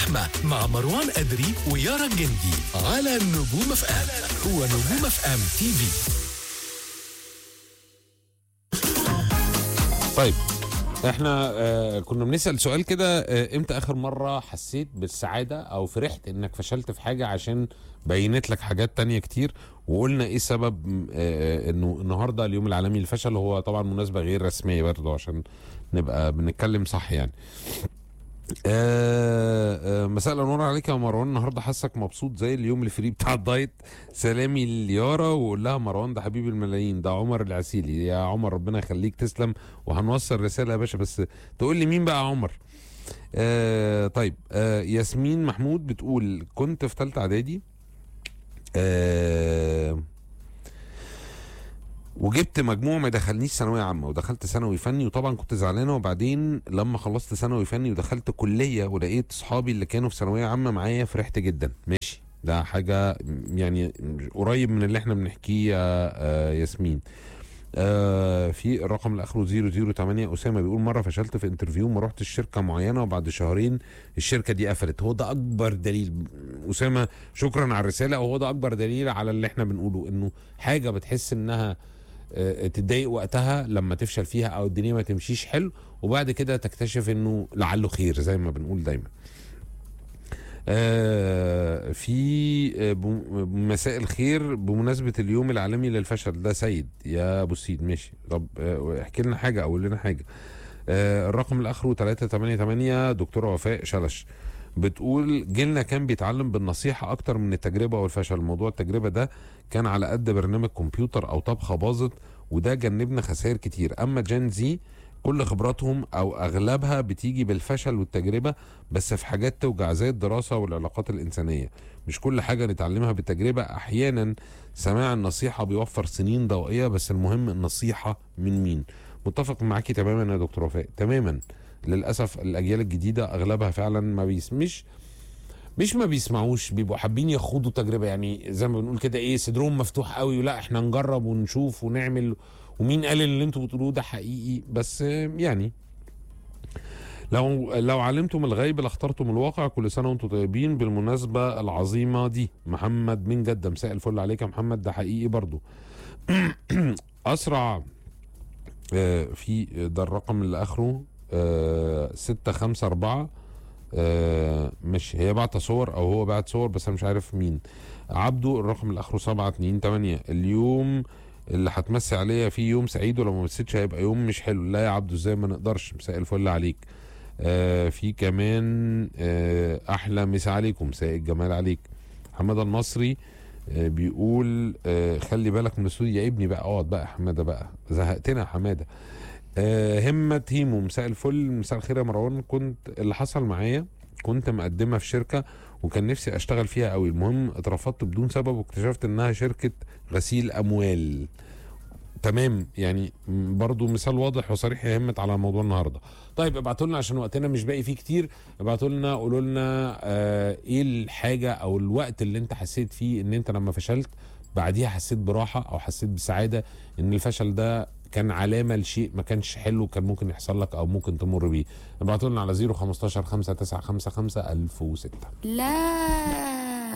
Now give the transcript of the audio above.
اللحمة مع مروان أدري ويارا جندي على نجوم اف ام هو نجوم اف ام تي في طيب احنا آه كنا بنسال سؤال كده آه امتى اخر مره حسيت بالسعاده او فرحت انك فشلت في حاجه عشان بينت لك حاجات تانية كتير وقلنا ايه سبب آه انه النهارده اليوم العالمي للفشل هو طبعا مناسبه غير رسميه برضه عشان نبقى بنتكلم صح يعني آه آه مساء الانوار عليك يا مروان النهارده حاسك مبسوط زي اليوم الفري بتاع الدايت سلامي ليارا وقول لها مروان ده حبيب الملايين ده عمر العسيلي يا عمر ربنا يخليك تسلم وهنوصل رساله يا باشا بس تقول لي مين بقى عمر آه طيب آه ياسمين محمود بتقول كنت في ثالثه اعدادي آه وجبت مجموع ما دخلنيش ثانويه عامه ودخلت ثانوي فني وطبعا كنت زعلانه وبعدين لما خلصت ثانوي فني ودخلت كليه ولقيت اصحابي اللي كانوا في ثانويه عامه معايا فرحت جدا ماشي ده حاجه يعني قريب من اللي احنا بنحكيه يا آه، ياسمين آه في الرقم اللي اخره 008 اسامه بيقول مره فشلت في انترفيو ما رحت الشركه معينه وبعد شهرين الشركه دي قفلت هو ده اكبر دليل اسامه شكرا على الرساله وهو ده اكبر دليل على اللي احنا بنقوله انه حاجه بتحس انها آه، تتضايق وقتها لما تفشل فيها او الدنيا ما تمشيش حلو وبعد كده تكتشف انه لعله خير زي ما بنقول دايما آه في آه، بم- مساء الخير بمناسبة اليوم العالمي للفشل ده سيد يا ابو السيد ماشي طب آه، احكي لنا حاجة او قول لنا حاجة آه الرقم اللي اخره 388 دكتورة وفاء شلش بتقول جيلنا كان بيتعلم بالنصيحة أكتر من التجربة والفشل موضوع التجربة ده كان على قد برنامج كمبيوتر أو طبخة باظت وده جنبنا خسائر كتير أما جين زي كل خبراتهم أو أغلبها بتيجي بالفشل والتجربة بس في حاجات توجع زي الدراسة والعلاقات الإنسانية مش كل حاجة نتعلمها بالتجربة أحيانا سماع النصيحة بيوفر سنين ضوئية بس المهم النصيحة من مين متفق معاكي تماما يا دكتور وفاء تماما للاسف الاجيال الجديده اغلبها فعلا ما بيس مش مش ما بيسمعوش بيبقوا حابين يخوضوا تجربه يعني زي ما بنقول كده ايه صدرهم مفتوح قوي ولا احنا نجرب ونشوف ونعمل ومين قال اللي انتوا بتقولوه ده حقيقي بس يعني لو لو علمتم الغيب لاخترتم الواقع كل سنه وانتم طيبين بالمناسبه العظيمه دي محمد من جده مساء الفل عليك يا محمد ده حقيقي برضو اسرع آه، في ده الرقم اللي اخره آه، ستة خمسة أربعة آه، مش هي بعت صور أو هو بعت صور بس أنا مش عارف مين عبده الرقم اللي آخره سبعة اتنين تمانية اليوم اللي هتمسي عليا فيه يوم سعيد ولو ما مسيتش هيبقى يوم مش حلو لا يا عبده ازاي ما نقدرش مساء الفل عليك آه في كمان آه احلى مسا عليكم مساء الجمال عليك حماده المصري آه بيقول آه خلي بالك من الاستوديو يا ابني بقى اقعد بقى يا حماده بقى زهقتنا يا حماده آه همة هيمو مساء الفل مساء الخير يا مروان كنت اللي حصل معايا كنت مقدمة في شركة وكان نفسي اشتغل فيها قوي المهم اترفضت بدون سبب واكتشفت انها شركة غسيل اموال تمام يعني م- برضو مثال واضح وصريح يا همت على موضوع النهارده طيب ابعتوا لنا عشان وقتنا مش باقي فيه كتير ابعتوا لنا قولوا لنا آه ايه الحاجه او الوقت اللي انت حسيت فيه ان انت لما فشلت بعديها حسيت براحه او حسيت بسعاده ان الفشل ده كان علامه لشيء ما كانش حلو كان ممكن يحصل لك او ممكن تمر بيه ابعتوا لنا على 015 595 1006 لا